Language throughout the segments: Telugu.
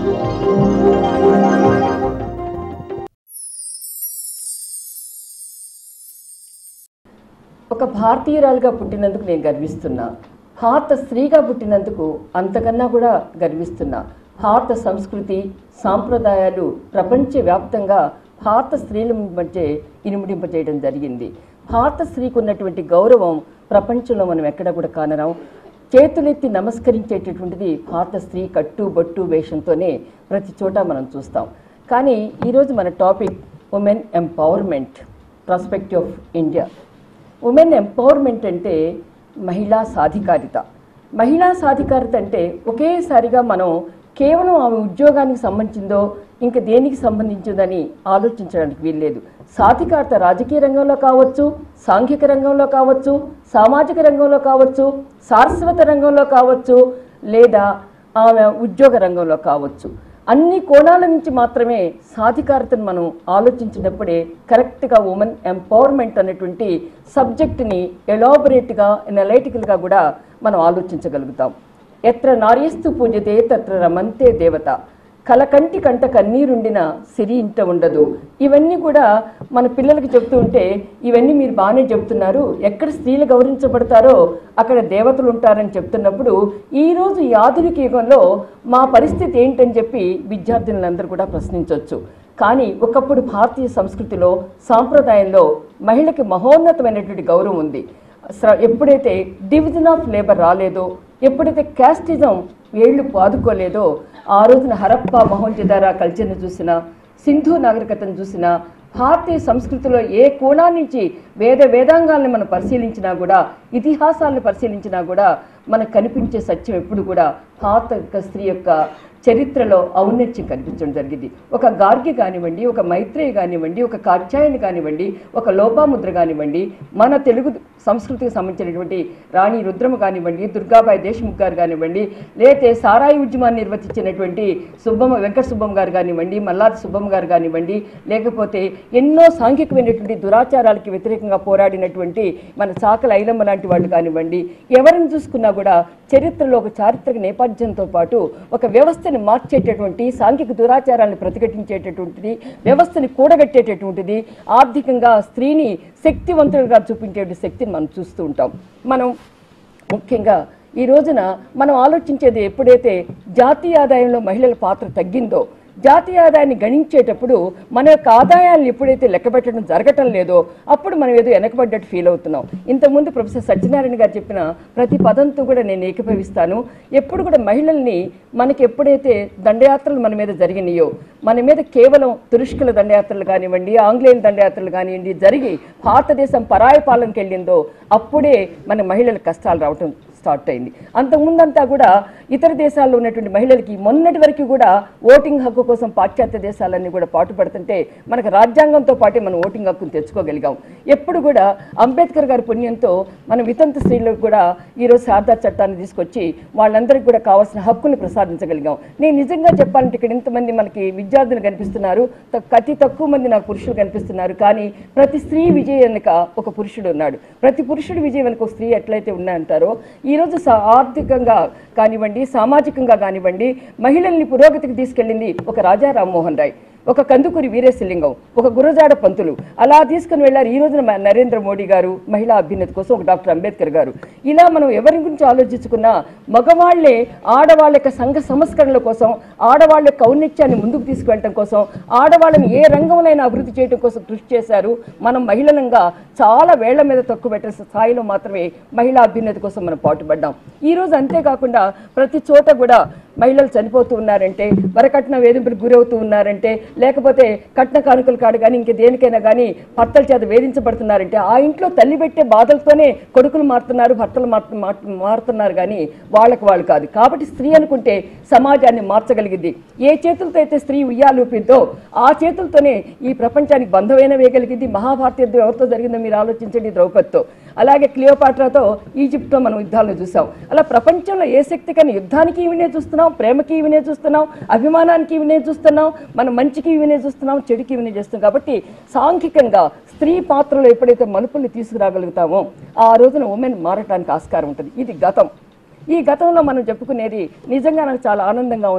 ఒక భారతీయురాలుగా పుట్టినందుకు నేను గర్విస్తున్నా భారత స్త్రీగా పుట్టినందుకు అంతకన్నా కూడా గర్విస్తున్నా భారత సంస్కృతి సాంప్రదాయాలు ప్రపంచవ్యాప్తంగా భారత స్త్రీల మధ్య ఇనుముడింపజేయడం జరిగింది భారత స్త్రీకి ఉన్నటువంటి గౌరవం ప్రపంచంలో మనం ఎక్కడ కూడా కానరాం చేతులెత్తి నమస్కరించేటటువంటిది భారత స్త్రీ కట్టు బొట్టు వేషంతోనే ప్రతి చోట మనం చూస్తాం కానీ ఈరోజు మన topic women empowerment prospective of India women empowerment అంటే మహిళా సాధికారిత మహిళా సాధికారిత అంటే ఒకేసారిగా మనం కేవలం ఆమె ఉద్యోగానికి సంబంధించిందో ఇంకా దేనికి సంబంధించిందని ఆలోచించడానికి వీల్లేదు సాధికారత రాజకీయ రంగంలో కావచ్చు సాంఘిక రంగంలో కావచ్చు సామాజిక రంగంలో కావచ్చు సారస్వత రంగంలో కావచ్చు లేదా ఆమె ఉద్యోగ రంగంలో కావచ్చు అన్ని కోణాల నుంచి మాత్రమే సాధికారతను మనం ఆలోచించినప్పుడే కరెక్ట్గా ఉమెన్ ఎంపవర్మెంట్ అనేటువంటి సబ్జెక్ట్ని ఎలాబొరేట్గా ఎనలైటికల్గా కూడా మనం ఆలోచించగలుగుతాం ఎత్ర నార్యస్తు పూజతే తత్ర రమంతే దేవత కలకంటి కంట కన్నీరుండిన సిరి ఇంట ఉండదు ఇవన్నీ కూడా మన పిల్లలకి చెప్తూ ఉంటే ఇవన్నీ మీరు బాగానే చెప్తున్నారు ఎక్కడ స్త్రీలు గౌరవించబడతారో అక్కడ దేవతలు ఉంటారని చెప్తున్నప్పుడు ఈరోజు ఈ ఆధునిక యుగంలో మా పరిస్థితి ఏంటని చెప్పి విద్యార్థులందరూ కూడా ప్రశ్నించవచ్చు కానీ ఒకప్పుడు భారతీయ సంస్కృతిలో సాంప్రదాయంలో మహిళకి మహోన్నతమైనటువంటి గౌరవం ఉంది స- ఎప్పుడైతే డివిజన్ ఆఫ్ లేబర్ రాలేదో ఎప్పుడైతే క్యాస్టిజం ఏళ్ళు పాదుకోలేదో ఆ రోజున హరప్ప మొహంజదారా కల్చర్ని చూసినా సింధు నాగరికతను చూసినా భారతీయ సంస్కృతిలో ఏ కోణా నుంచి వేద వేదాంగాల్ని మనం పరిశీలించినా కూడా ఇతిహాసాలను పరిశీలించినా కూడా మనకు కనిపించే సత్యం ఎప్పుడు కూడా భారత యొక్క స్త్రీ యొక్క చరిత్రలో ఔన్నత్యం కనిపించడం జరిగింది ఒక గార్గి కానివ్వండి ఒక మైత్రేయి కానివ్వండి ఒక కాత్యాయని కానివ్వండి ఒక లోపాముద్ర కానివ్వండి మన తెలుగు సంస్కృతికి సంబంధించినటువంటి రాణి రుద్రమ కానివ్వండి దుర్గాబాయి దేశ్ముఖ్ గారు కానివ్వండి లేతే సారాయి ఉద్యమాన్ని నిర్వర్తించినటువంటి సుబ్బమ్మ వెంకట సుబ్బమ్మ గారు కానివ్వండి మల్లాది సుబ్బమ్మ గారు కానివ్వండి లేకపోతే ఎన్నో సాంఘికమైనటువంటి దురాచారాలకి వ్యతిరేకంగా పోరాడినటువంటి మన చాకల ఐలమ్మ లాంటి వాళ్ళు కానివ్వండి ఎవరిని చూసుకున్నా కూడా చరిత్రలో ఒక చారిత్రక నేపథ్యంతో పాటు ఒక వ్యవస్థని మార్చేటటువంటి సాంఘిక దురాచారాలను ప్రతిఘటించేటటువంటిది వ్యవస్థని కూడగట్టేటటువంటిది ఆర్థికంగా స్త్రీని శక్తివంతులుగా చూపించే శక్తిని మనం చూస్తూ ఉంటాం మనం ముఖ్యంగా ఈ రోజున మనం ఆలోచించేది ఎప్పుడైతే జాతీయ ఆదాయంలో మహిళల పాత్ర తగ్గిందో జాతీయ ఆదాయాన్ని గణించేటప్పుడు మన యొక్క ఆదాయాన్ని ఎప్పుడైతే లెక్కబెట్టడం జరగటం లేదో అప్పుడు మనం ఏదో వెనకబడ్డట్టు ఫీల్ అవుతున్నాం ఇంతకుముందు ప్రొఫెసర్ సత్యనారాయణ గారు చెప్పిన ప్రతి పదంతో కూడా నేను ఏకీభవిస్తాను ఎప్పుడు కూడా మహిళల్ని మనకి ఎప్పుడైతే దండయాత్రలు మన మీద జరిగినాయో మన మీద కేవలం తురుష్కుల దండయాత్రలు కానివ్వండి ఆంగ్లేయుల దండయాత్రలు కానివ్వండి జరిగి భారతదేశం పరాయి పాలనకి వెళ్ళిందో అప్పుడే మన మహిళల కష్టాలు రావటం స్టార్ట్ అయింది అంతకుముందంతా కూడా ఇతర దేశాల్లో ఉన్నటువంటి మహిళలకి మొన్నటి వరకు కూడా ఓటింగ్ హక్కు కోసం పాశ్చాత్య దేశాలన్నీ కూడా పాటుపడుతుంటే మనకు రాజ్యాంగంతో పాటే మనం ఓటింగ్ హక్కును తెచ్చుకోగలిగాం ఎప్పుడు కూడా అంబేద్కర్ గారి పుణ్యంతో మన వితంతు స్త్రీలకు కూడా ఈరోజు శారదా చట్టాన్ని తీసుకొచ్చి వాళ్ళందరికీ కూడా కావాల్సిన హక్కుని ప్రసాదించగలిగాం నేను నిజంగా చెప్పాలంటే ఇక్కడ ఇంతమంది మనకి విద్యార్థులు కనిపిస్తున్నారు త- అతి తక్కువ మంది నాకు పురుషులు కనిపిస్తున్నారు కానీ ప్రతి స్త్రీ విజయం వెనుక ఒక పురుషుడు ఉన్నాడు ప్రతి పురుషుడి విజయం వెనుక ఒక స్త్రీ ఎట్లయితే ఉన్నాయంటారో ఈరోజు సా- ఆర్థికంగా కానివ్వండి సామాజికంగా కానివ్వండి మహిళల్ని పురోగతికి తీసుకెళ్ళింది ఒక రాజా రామ్మోహన్ రాయ్ ఒక కందుకూరి వీరేశలింగం ఒక గురజాడ పంతులు అలా తీసుకుని వెళ్ళారు ఈ రోజున మన నరేంద్ర మోడీ గారు మహిళా అభ్యున్నతి కోసం ఒక డాక్టర్ అంబేద్కర్ గారు ఇలా మనం ఎవరి గురించి ఆలోచించుకున్నా మగవాళ్లే ఆడవాళ్ళ యొక్క సంఘ సంస్కరణల కోసం ఆడవాళ్ళ యొక్క ఔన్నత్యాన్ని ముందుకు తీసుకువెళ్ళటం కోసం ఆడవాళ్ళని ఏ రంగంలోనైనా అభివృద్ధి చేయడం కోసం కృషి చేశారు మనం మహిళలంగా చాలా వేళ్ల మీద తక్కువ పెట్టే స్థాయిలో మాత్రమే మహిళా అభ్యున్నతి కోసం మనం పాటుపడ్డాం ఈ రోజు అంతేకాకుండా ప్రతి చోట కూడా మహిళలు చనిపోతూ ఉన్నారంటే వరకట్న వేధింపులకు గురవుతూ ఉన్నారంటే లేకపోతే కట్న కానుకలు కాడు కానీ ఇంక దేనికైనా కానీ భర్తల చేత వేధించబడుతున్నారంటే ఆ ఇంట్లో తల్లి పెట్టే బాధలతోనే కొడుకులు మారుతున్నారు భర్తలు మారు- మారు- మారుతున్నారు కానీ వాళ్ళకి వాళ్ళు కాదు కాబట్టి స్త్రీ అనుకుంటే సమాజాన్ని మార్చగలిగింది ఏ చేతులతో అయితే స్త్రీ ఉయ్యాలూపిందో ఆ చేతులతోనే ఈ ప్రపంచానికి బంధమైన వేయగలిగింది మహాభారత యుద్ధం ఎవరితో జరిగిందో మీరు ఆలోచించండి ద్రౌపదితో అలాగే క్లియోపాట్రాతో ఈజిప్ట్తో మనం యుద్ధాలను చూసాం అలా ప్రపంచంలో ఏ శక్తికైనా యుద్ధానికి ఇవినే చూస్తున్నాం ప్రేమకి ఇవినే చూస్తున్నాం అభిమానానికి ఇవినే చూస్తున్నాం మనం మంచికి ఇవినే చూస్తున్నాం చెడుకి ఇవినే చేస్తున్నాం కాబట్టి సాంఘికంగా స్త్రీ పాత్రలో ఎప్పుడైతే మలుపుల్ని తీసుకురాగలుగుతామో ఆ రోజున ఉమెన్ మారటానికి ఆస్కారం ఉంటుంది ఇది గతం ఈ గతంలో మనం చెప్పుకునేది నిజంగా నాకు చాలా ఆనందంగా ఉంది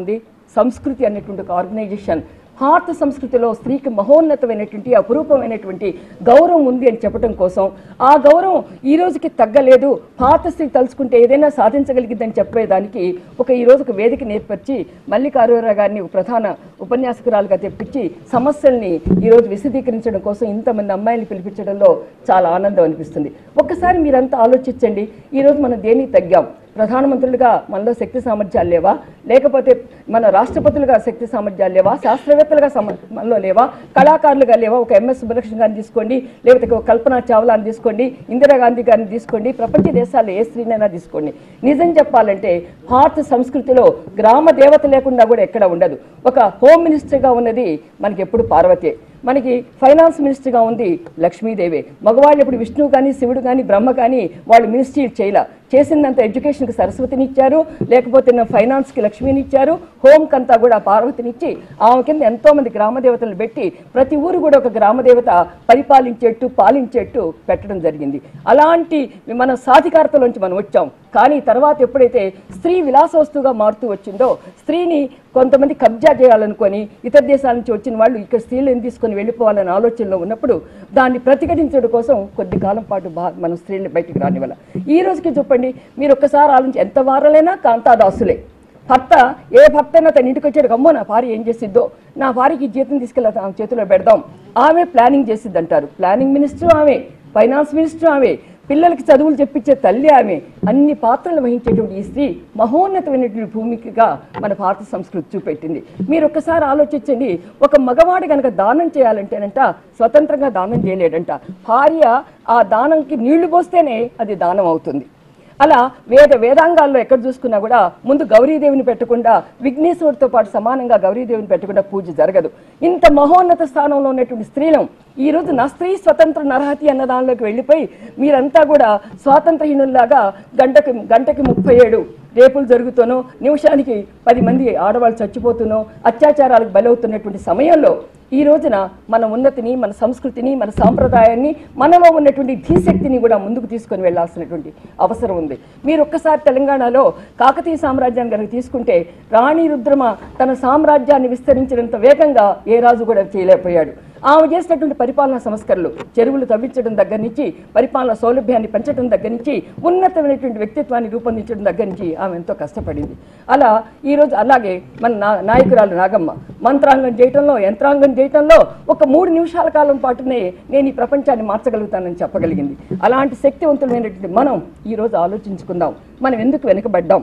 సంస్కృతి అనేటువంటి ఒక ఆర్గనైజేషన్ భారత సంస్కృతిలో స్త్రీకి మహోన్నతమైనటువంటి అపురూపమైనటువంటి గౌరవం ఉంది అని చెప్పడం కోసం ఆ గౌరవం ఈ రోజుకి తగ్గలేదు భారత స్త్రీ తలుచుకుంటే ఏదైనా సాధించగలిగిద్దని చెప్పేదానికి ఒక ఈ రోజు ఒక వేదిక నేర్పరిచి మల్లికార్జునరావు గారిని ఒక ప్రధాన ఉపన్యాసకురాలుగా తెప్పించి సమస్యల్ని ఈరోజు విశదీకరించడం కోసం ఇంతమంది అమ్మాయిలు పిలిపించడంలో చాలా ఆనందం అనిపిస్తుంది ఒక్కసారి మీరంతా ఆలోచించండి ఈరోజు మనం దేనికి తగ్గాం ప్రధానమంత్రులుగా మనలో శక్తి సామర్థ్యాలు లేవా లేకపోతే మన రాష్ట్రపతులుగా శక్తి సామర్థ్యాలు లేవా శాస్త్రవేత్తలుగా సమ మనలో లేవా కళాకారులుగా లేవా ఒక ఎంఎస్ సుబ్బలక్ష్మి గారిని తీసుకోండి లేకపోతే ఒక కల్పనా చావ్లాని తీసుకోండి ఇందిరాగాంధీ గారిని తీసుకోండి ప్రపంచ దేశాల్లో ఏ స్త్రీనైనా తీసుకోండి నిజం చెప్పాలంటే భారత సంస్కృతిలో గ్రామ దేవత లేకుండా కూడా ఎక్కడ ఉండదు ఒక హోమ్ మినిస్టర్గా ఉన్నది మనకి ఎప్పుడు పార్వతే మనకి ఫైనాన్స్ మినిస్టర్గా ఉంది లక్ష్మీదేవి మగవాళ్ళు ఇప్పుడు విష్ణువు కానీ శివుడు కానీ బ్రహ్మ కానీ వాళ్ళు మినిస్ట్రీ చేయలే చేసిందంత ఎడ్యుకేషన్కి సరస్వతిని ఇచ్చారు లేకపోతే నా ఫైనాన్స్కి లక్ష్మిని ఇచ్చారు హోమ్కి అంతా కూడా పార్వతినిచ్చి ఆమె కింద ఎంతో మంది గ్రామదేవతలు పెట్టి ప్రతి ఊరు కూడా ఒక గ్రామదేవత పరిపాలించేట్టు పాలించేట్టు పెట్టడం జరిగింది అలాంటి మన సాధికారతలోంచి మనం వచ్చాం కానీ తర్వాత ఎప్పుడైతే స్త్రీ విలాస వస్తువుగా మారుతూ వచ్చిందో స్త్రీని కొంతమంది కబ్జా చేయాలనుకొని ఇతర దేశాల నుంచి వచ్చిన వాళ్ళు ఇక్కడ స్త్రీలను తీసుకొని వెళ్ళిపోవాలనే ఆలోచనలో ఉన్నప్పుడు దాన్ని ప్రతిఘటించడం కోసం కొద్ది కాలం పాటు బా మన స్త్రీలను బయటికి రానివ్వాల ఈ రోజుకి చెప్పండి మీరు ఒక్కసారి ఆలోచించి ఎంత వారలైనా కాంతాదాసులే భర్త ఏ భర్త అయినా తన ఇంటికి వచ్చాడు అమ్మో నా భార్య ఏం చేసిద్దో నా భార్యకి జీతం తీసుకెళ్ళి ఆమె చేతిలో పెడదాం ఆమె ప్లానింగ్ చేసిద్ది అంటారు ప్లానింగ్ మినిస్టర్ ఆమె ఫైనాన్స్ మినిస్టర్ ఆమె పిల్లలకి చదువులు చెప్పించే తల్లి ఆమె అన్ని పాత్రలు వహించేటువంటి ఈ స్త్రీ మహోన్నతమైనటువంటి భూమికగా మన భారత సంస్కృతి చూపెట్టింది మీరు ఒక్కసారి ఆలోచించండి ఒక మగవాడు కనుక దానం చేయాలంటేనంట స్వతంత్రంగా దానం చేయలేడంట భార్య ఆ దానంకి నీళ్లు పోస్తేనే అది దానం అవుతుంది అలా వేద వేదాంగాల్లో ఎక్కడ చూసుకున్నా కూడా ముందు గౌరీదేవిని పెట్టకుండా విఘ్నేశ్వరుడితో పాటు సమానంగా గౌరీదేవిని పెట్టకుండా పూజ జరగదు ఇంత మహోన్నత స్థానంలో ఉన్నటువంటి స్త్రీలం ఈ రోజు నా స్త్రీ స్వతంత్ర నరహతి అన్న దానిలోకి వెళ్ళిపోయి మీరంతా కూడా స్వాతంత్రహీనుల్లాగా గంటకి గంటకి ముప్పై ఏడు రేపులు జరుగుతూనో నిమిషానికి పది మంది ఆడవాళ్ళు చచ్చిపోతూనో అత్యాచారాలకు బలవుతున్నటువంటి సమయంలో ఈ రోజున మన ఉన్నతిని మన సంస్కృతిని మన సాంప్రదాయాన్ని మనలో ఉన్నటువంటి ధీశక్తిని కూడా ముందుకు తీసుకొని వెళ్ళాల్సినటువంటి అవసరం ఉంది మీరు ఒక్కసారి తెలంగాణలో కాకతీయ సామ్రాజ్యాన్ని కనుక తీసుకుంటే రాణి రుద్రమ తన సామ్రాజ్యాన్ని విస్తరించినంత వేగంగా ఏ రాజు కూడా చేయలేకపోయాడు ఆమె చేసినటువంటి పరిపాలనా సంస్కరణలు చెరువులు తవ్వించడం దగ్గర నుంచి పరిపాలన సౌలభ్యాన్ని పెంచడం దగ్గర నుంచి ఉన్నతమైనటువంటి వ్యక్తిత్వాన్ని రూపొందించడం దగ్గర నుంచి ఆమె ఎంతో కష్టపడింది అలా ఈరోజు అలాగే మన నా నాయకురాలు నాగమ్మ మంత్రాంగం చేయటంలో యంత్రాంగం చేయటంలో ఒక మూడు నిమిషాల కాలం పాటునే నేను ఈ ప్రపంచాన్ని మార్చగలుగుతానని చెప్పగలిగింది అలాంటి శక్తివంతమైనటువంటి మనం ఈరోజు ఆలోచించుకుందాం మనం ఎందుకు వెనుకబడ్డాం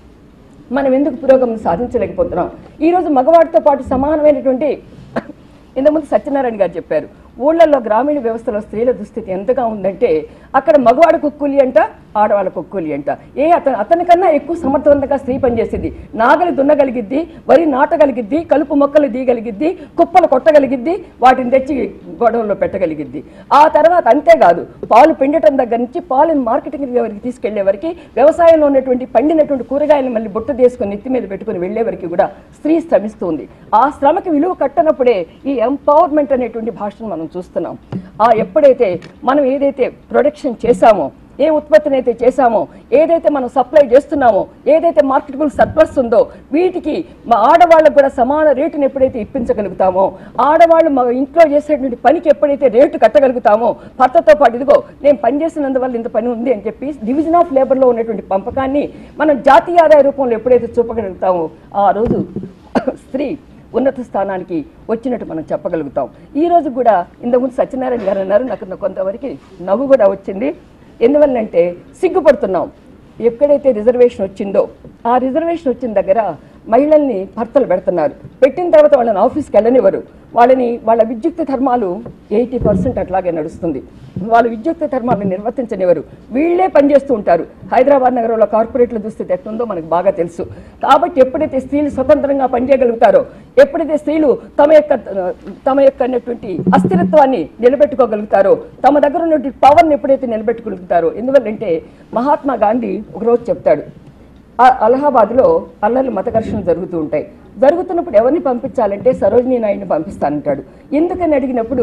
మనం ఎందుకు పురోగమనం సాధించలేకపోతున్నాం ఈరోజు మగవాడితో పాటు సమానమైనటువంటి ఇంతకుముందు సత్యనారాయణ గారు చెప్పారు ఊళ్ళల్లో గ్రామీణ వ్యవస్థలో స్త్రీల దుస్థితి ఎంతగా ఉందంటే అక్కడ మగవాడు కుక్కులి అంట ఆడవాళ్ళ కుక్కులి అంట ఏ అతను అతనికన్నా ఎక్కువ సమర్థవంతంగా స్త్రీ పనిచేసింది నాగలి దున్నగలిగిద్ది వరి నాటగలిగిద్ది కలుపు మొక్కలు తీయగలిగిద్ది కుప్పలు కొట్టగలిగిద్ది వాటిని తెచ్చి గొడవల్లో పెట్టగలిగిద్ది ఆ తర్వాత అంతేకాదు పాలు పిండటం దగ్గర నుంచి పాలను మార్కెటింగ్ వరకు తీసుకెళ్లే వరకు వ్యవసాయంలో ఉన్నటువంటి పండినటువంటి కూరగాయలను మళ్ళీ బుట్ట తీసుకొని నెత్తి మీద పెట్టుకుని వెళ్లే వరకు కూడా స్త్రీ శ్రమిస్తుంది ఆ శ్రమకి విలువ కట్టనప్పుడే ఈ ఎంపవర్మెంట్ అనేటువంటి భాషను మనం చూస్తున్నాం ఆ ఎప్పుడైతే మనం ఏదైతే ప్రొడక్షన్ చేశామో ఏ ఉత్పత్తిని అయితే చేశామో ఏదైతే మనం సప్లై చేస్తున్నామో ఏదైతే మార్కెటబుల్ సర్ప్లస్ ఉందో వీటికి మా ఆడవాళ్ళకు కూడా సమాన రేటును ఎప్పుడైతే ఇప్పించగలుగుతామో ఆడవాళ్ళు మా ఇంట్లో చేసేటువంటి పనికి ఎప్పుడైతే రేటు కట్టగలుగుతామో భర్తతో పాటు ఇదిగో నేను పని చేసినందువల్ల ఇంత పని ఉంది అని చెప్పి డివిజన్ ఆఫ్ లేబర్లో ఉన్నటువంటి పంపకాన్ని మనం జాతీయ ఆదాయ రూపంలో ఎప్పుడైతే చూపగలుగుతామో ఆ రోజు స్త్రీ ఉన్నత స్థానానికి వచ్చినట్టు మనం చెప్పగలుగుతాం ఈ రోజు కూడా ఇంతకుముందు సత్యనారాయణ గారు అన్నారు నాకు కొంతవరకు నవ్వు కూడా వచ్చింది ఎందువల్లంటే సిగ్గుపడుతున్నాం ఎక్కడైతే రిజర్వేషన్ వచ్చిందో ఆ రిజర్వేషన్ వచ్చిన దగ్గర మహిళల్ని భర్తలు పెడుతున్నారు పెట్టిన తర్వాత వాళ్ళని ఆఫీస్కి వెళ్ళనివ్వరు వాళ్ళని వాళ్ళ విద్యుక్త ధర్మాలు ఎయిటీ పర్సెంట్ అట్లాగే నడుస్తుంది వాళ్ళ విద్యుక్త ధర్మాలను నిర్వర్తించనివ్వరు వీళ్ళే పనిచేస్తూ ఉంటారు హైదరాబాద్ నగరంలో కార్పొరేట్ల దుస్థితి ఎట్లుందో మనకు బాగా తెలుసు కాబట్టి ఎప్పుడైతే స్త్రీలు స్వతంత్రంగా పనిచేయగలుగుతారో ఎప్పుడైతే స్త్రీలు తమ యొక్క తమ యొక్క అన్నటువంటి అస్థిరత్వాన్ని నిలబెట్టుకోగలుగుతారో తమ దగ్గర ఉన్నటువంటి పవర్ని ఎప్పుడైతే నిలబెట్టుకోగలుగుతారో ఎందువల్లంటే మహాత్మా గాంధీ ఒకరోజు చెప్తాడు ఆ- అలహాబాద్లో అల్లర్లు మత ఘర్షణలు జరుగుతూ ఉంటాయి జరుగుతున్నప్పుడు ఎవరిని పంపించాలంటే సరోజినీ నాయుడిని పంపిస్తానంటాడు ఎందుకని అడిగినప్పుడు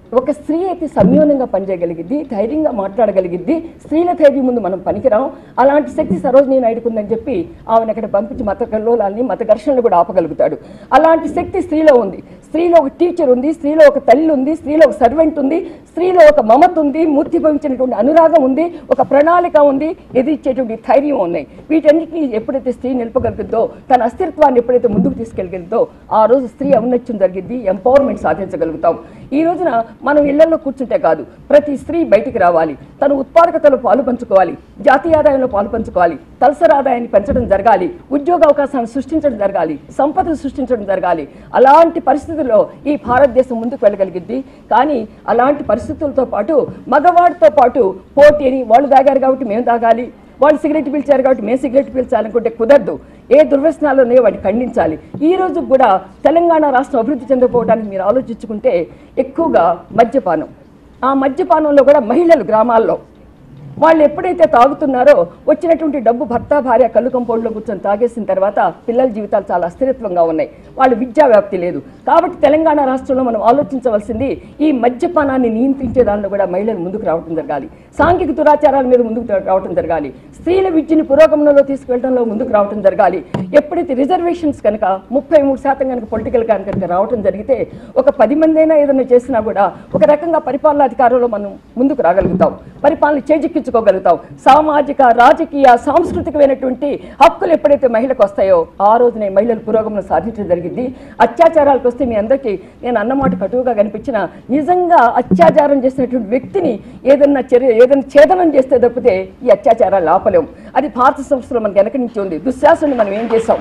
ఒక స్త్రీ అయితే సంయోనంగా పనిచేయగలిగిద్ది ధైర్యంగా మాట్లాడగలిగిద్ది స్త్రీల ధైర్యం ముందు మనం పనికిరాం అలాంటి శక్తి సరోజినీ నాయుడుకు ఉందని చెప్పి ఆమెను అక్కడ పంపించి మత కల్లోలాల్ని మత ఘర్షణలు కూడా ఆపగలుగుతాడు అలాంటి శక్తి స్త్రీలో ఉంది స్త్రీలో ఒక టీచర్ ఉంది స్త్రీలో ఒక తల్లి ఉంది స్త్రీలో ఒక సర్వెంట్ ఉంది స్త్రీలో ఒక మమత ఉంది మూర్తి భవించినటువంటి అనురాగం ఉంది ఒక ప్రణాళిక ఉంది ఎదిరించేటువంటి ధైర్యం ఉన్నాయి వీటన్నిటిని ఎప్పుడైతే స్త్రీ నిలపగలుగుతుందో తన అస్తిత్వాన్ని ఎప్పుడైతే ముందుకు తీసుకెళ్ళగలుగుతో ఆ రోజు స్త్రీ ఔన్నత్యం జరిగింది ఎంపవర్మెంట్ సాధించగలుగుతాం ఈ రోజున మనం ఇళ్లలో కూర్చుంటే కాదు ప్రతి స్త్రీ బయటికి రావాలి తన ఉత్పాదకతలో పాలు పంచుకోవాలి జాతీయ ఆదాయంలో పాలు పంచుకోవాలి తలసరి ఆదాయాన్ని పెంచడం జరగాలి ఉద్యోగ అవకాశాలను సృష్టించడం జరగాలి సంపదను సృష్టించడం జరగాలి అలాంటి పరిస్థితుల్లో ఈ భారతదేశం ముందుకు వెళ్ళగలిగిద్ది కానీ అలాంటి పరిస్థితులతో పాటు మగవాడితో పాటు పోటీ అని వాళ్ళు తాగారు కాబట్టి మేము తాగాలి వాళ్ళు సిగరెట్ పీల్చారు కాబట్టి మేము సిగరెట్ పీల్చాలనుకుంటే కుదరదు ఏ దుర్వ్యసనాలు ఉన్నాయో వాటిని ఖండించాలి ఈ రోజు కూడా తెలంగాణ రాష్ట్రం అభివృద్ధి చెందకపోవడానికి మీరు ఆలోచించుకుంటే ఎక్కువగా మద్యపానం ఆ మద్యపానంలో కూడా మహిళలు గ్రామాల్లో వాళ్ళు ఎప్పుడైతే తాగుతున్నారో వచ్చినటువంటి డబ్బు భర్త భార్య కళ్ళు కంపౌండ్లో కూర్చొని తాగేసిన తర్వాత పిల్లల జీవితాలు చాలా అస్థిరత్వంగా ఉన్నాయి వాళ్ళు విద్యా వ్యాప్తి లేదు కాబట్టి తెలంగాణ రాష్ట్రంలో మనం ఆలోచించవలసింది ఈ మద్యపానాన్ని నియంత్రించే దానిలో కూడా మహిళలు ముందుకు రావడం జరగాలి సాంఘిక దురాచారాల మీద ముందుకు రావడం జరగాలి స్త్రీల విద్యని పురోగమనంలో తీసుకెళ్లడంలో ముందుకు రావడం జరగాలి ఎప్పుడైతే రిజర్వేషన్స్ కనుక ముప్పై మూడు శాతం కనుక పొలిటికల్ కనుక రావడం జరిగితే ఒక పది మంది అయినా ఏదైనా చేసినా కూడా ఒక రకంగా పరిపాలన అధికారంలో మనం ముందుకు రాగలుగుతాం పరిపాలన చేజిక్కించుకోగలుగుతాం సామాజిక రాజకీయ సాంస్కృతికమైనటువంటి హక్కులు ఎప్పుడైతే మహిళకు వస్తాయో ఆ రోజునే మహిళలు పురోగమనం సాధించడం జరిగింది అత్యాచారాలకు వస్తే మీ అందరికీ నేను అన్నమాట కటువుగా కనిపించిన నిజంగా అత్యాచారం చేసినటువంటి వ్యక్తిని ఏదన్నా చర్య ఏదైనా ఛేదనం చేస్తే తప్పితే ఈ అత్యాచారాలు ఆపలేం అది భారత సంస్థలో మనకి వెనక నుంచి ఉంది దుశ్శాసనం మనం ఏం చేసాం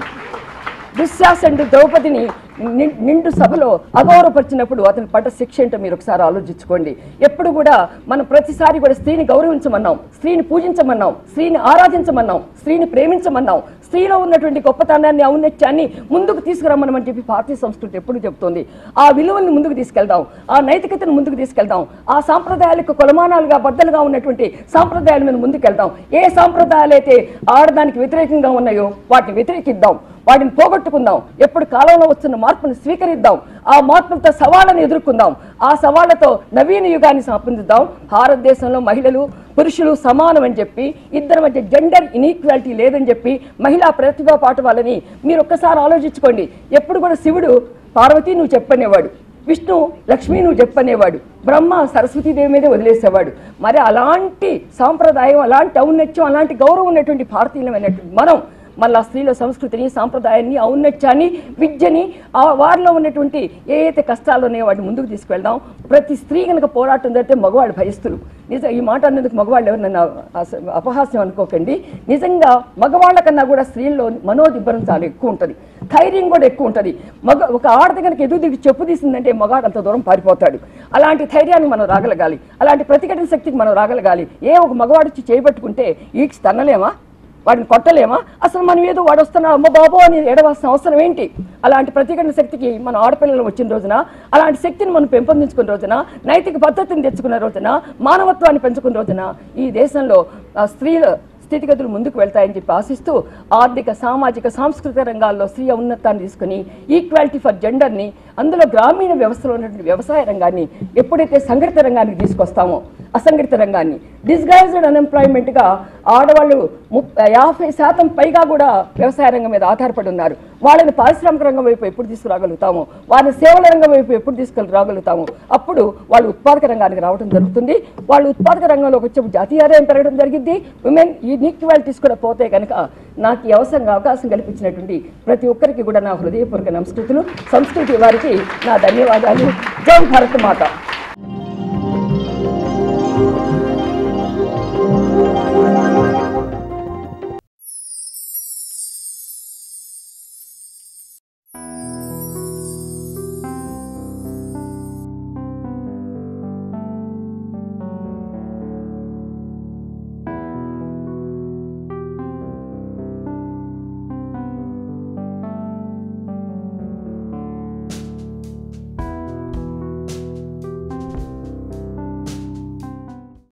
దుశ్శాసనుడు ద్రౌపదిని ని- నిండు సభలో అగౌరవపరిచినప్పుడు అతను పడ్డ శిక్ష ఏంటో మీరు ఒకసారి ఆలోచించుకోండి ఎప్పుడు కూడా మనం ప్రతిసారి కూడా స్త్రీని గౌరవించమన్నాం స్త్రీని పూజించమన్నాం స్త్రీని ఆరాధించమన్నాం స్త్రీని ప్రేమించమన్నాం స్త్రీలో ఉన్నటువంటి గొప్పతనాన్ని ఔన్నత్యాన్ని ముందుకు తీసుకురమ్మని చెప్పి భారతీయ సంస్కృతి ఎప్పుడు చెబుతోంది ఆ విలువల్ని ముందుకు తీసుకెళ్దాం ఆ నైతికతను ముందుకు తీసుకెళ్దాం ఆ సాంప్రదాయాలకు కొలమానాలుగా బద్దలుగా ఉన్నటువంటి సాంప్రదాయాల మీద ముందుకెళ్దాం ఏ సాంప్రదాయాలు అయితే ఆడదానికి వ్యతిరేకంగా ఉన్నాయో వాటిని వ్యతిరేకిద్దాం వాటిని పోగొట్టుకుందాం ఎప్పుడు కాలంలో వస్తున్న మార్పును స్వీకరిద్దాం ఆ మార్పులతో సవాళ్ళను ఎదుర్కొందాం ఆ సవాళ్లతో నవీన యుగాన్ని సంపొందిద్దాం భారతదేశంలో మహిళలు పురుషులు సమానం అని చెప్పి ఇద్దరి మధ్య జెండర్ ఇనీక్వాలిటీ లేదని చెప్పి మహిళా ప్రతిభా పాటు వాళ్ళని మీరు ఒక్కసారి ఆలోచించుకోండి ఎప్పుడు కూడా శివుడు పార్వతి నువ్వు చెప్పనేవాడు విష్ణు లక్ష్మి నువ్వు చెప్పనేవాడు బ్రహ్మ సరస్వతీదేవి మీదే వదిలేసేవాడు మరి అలాంటి సాంప్రదాయం అలాంటి ఔన్నత్యం అలాంటి గౌరవం ఉన్నటువంటి భారతీయులమైనటువంటి మనం మళ్ళా స్త్రీల సంస్కృతిని సాంప్రదాయాన్ని ఔన్నత్యాన్ని విద్యని ఆ వారిలో ఉన్నటువంటి ఏ అయితే కష్టాలు ఉన్నాయో వాటిని ముందుకు తీసుకెళ్దాం ప్రతి స్త్రీ కనుక పోరాటం జరిగితే మగవాళ్ళు భయస్తులు నిజం ఈ మాట అన్నందుకు మగవాళ్ళు ఎవరు నన్ను అస- అపహాస్యం అనుకోకండి నిజంగా మగవాళ్ళ కన్నా కూడా స్త్రీల్లో మనోదిబ్బరం చాలా ఎక్కువ ఉంటుంది ధైర్యం కూడా ఎక్కువ ఉంటుంది మగ ఒక ఆడది కనుక ఎదుగు దిగి చెప్పు తీసిందంటే మగాడు అంత దూరం పారిపోతాడు అలాంటి ధైర్యాన్ని మనం రాగలగాలి అలాంటి ప్రతిఘటన శక్తికి మనం రాగలగాలి ఏ ఒక మగవాడు వచ్చి చేయబట్టుకుంటే ఈడ్చి తన్నలేమా వాడిని కొట్టలేమా అసలు మనం ఏదో వాడు వస్తున్నా అమ్మ బాబో అని ఏడవలసిన అవసరం ఏంటి అలాంటి ప్రతిఘటన శక్తికి మన ఆడపిల్లలు వచ్చిన రోజున అలాంటి శక్తిని మనం పెంపొందించుకున్న రోజున నైతిక పద్ధతిని తెచ్చుకున్న రోజున మానవత్వాన్ని పెంచుకున్న రోజున ఈ దేశంలో ఆ, స్త్రీల స్థితిగతులు ముందుకు వెళ్తాయని చెప్పి ఆశిస్తూ ఆర్థిక సామాజిక సాంస్కృతిక రంగాల్లో స్త్రీ ఉన్నతాన్ని తీసుకుని ఈక్వాలిటీ ఫర్ జెండర్ని అందులో గ్రామీణ వ్యవస్థలో ఉన్నటువంటి వ్యవసాయ రంగాన్ని ఎప్పుడైతే సంఘటిత రంగానికి తీసుకొస్తామో అసంఘటిత రంగాన్ని డిస్గైజ్డ్ అన్ఎంప్లాయ్మెంట్గా ఆడవాళ్ళు ముప్ యాభై శాతం పైగా కూడా వ్యవసాయ రంగం మీద ఆధారపడి ఉన్నారు వాళ్ళని పారిశ్రామిక రంగం వైపు ఎప్పుడు తీసుకురాగలుగుతాము వారిని సేవల రంగం వైపు ఎప్పుడు తీసుకెళ్ళి రాగలుగుతాము అప్పుడు వాళ్ళు ఉత్పాదక రంగానికి రావడం జరుగుతుంది వాళ్ళు ఉత్పాదక రంగంలోకి వచ్చే జాతీయ ఆదాయం పెరగడం జరిగింది ఉమెన్ ఈక్వాలిటీస్ కూడా పోతే కనుక నాకు ఈ అవసరంగా అవకాశం కల్పించినటువంటి ప్రతి ఒక్కరికి కూడా నా హృదయపూర్వక నమస్కృతులు సంస్కృతి వారికి నా ధన్యవాదాలు జై భారత మాత